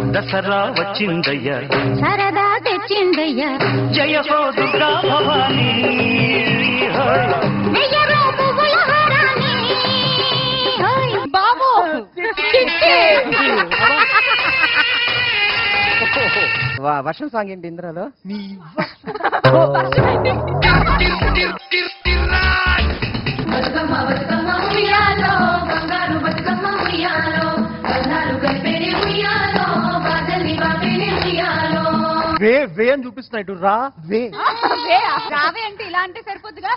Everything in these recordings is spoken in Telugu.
దసరా వచ్చిందయ్యా సరదా తెచ్చిందయ్యా జయ హో దుర్గా భవానీ హోయ్. వెయ్యరో పువ్వుల హారాన్ని. ఓయ్ బాబు చిట్టి. వా- వర్షం సాంగ్ ఏంటి ఇంద్రలో బతుకమ్మ బతుకమ్మ ఉయ్యాలో బంగారు బతుకమ్మ ఉయ్యాలో బంగారు గల్పెని ఉయ్యాలో బాధలి బాపిని ఉయ్యాలో వే వే అని చూపిస్తున్నా ఇటు రా వే రావే అంటే ఇలా అంటే సరిపోద్దుగా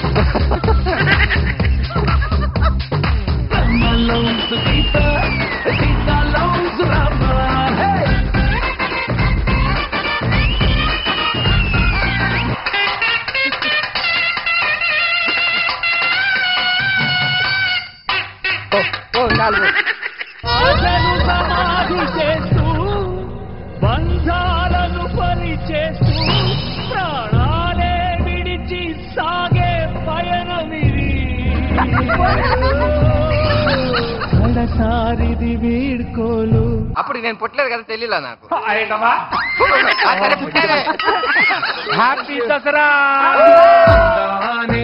Malone, Sita, Sita, Lowe's, Rama, hey. ఓ, ఓ నాలుగు ఆశను సమాధి చేస్తూ బంధాలను పరిచేస్తూ ప్రాణాలే విడిచి సాగే పయనమిది కడసారిది వీడ్కోలు అప్పుడు నేను పుట్టలేదు కదా తెలియలా నాకు అయినవా ఆ, సరే, పుట్టాలే. హ్యాపీ దసరా